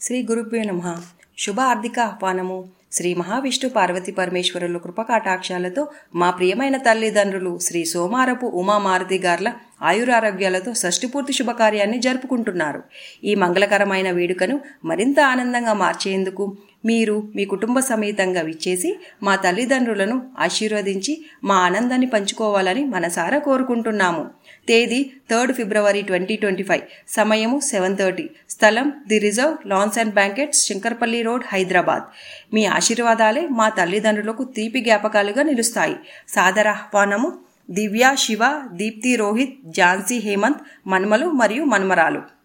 శ్రీ గురుభ్యో నమ శుభ ఆర్థిక ఆహ్వానము శ్రీ మహావిష్ణు పార్వతి పరమేశ్వరులు కృపకాటాక్షాలతో మా ప్రియమైన తల్లిదండ్రులు శ్రీ సోమారపు ఉమామారుతి గార్ల ఆయురారోగ్యాలతో షష్టిపూర్తి శుభకార్యాన్ని జరుపుకుంటున్నారు ఈ మంగళకరమైన వేడుకను మరింత ఆనందంగా మార్చేందుకు మీరు మీ కుటుంబ సమేతంగా విచ్చేసి మా తల్లిదండ్రులను ఆశీర్వదించి మా ఆనందాన్ని పంచుకోవాలని మనసారా కోరుకుంటున్నాము తేదీ third February twenty twenty five సమయము సెవెన్ థర్టీ స్థలం the reserve lawns and banquets Shankarpally road Hyderabad మీ ఆశీర్వాదాలే మా తల్లిదండ్రులకు తీపి జ్ఞాపకాలుగా నిలుస్తాయి సాదర ఆహ్వానము దివ్య శివ దీప్తి రోహిత్ ఝాన్సీ హేమంత్ మన్మలు మరియు మన్మరాలు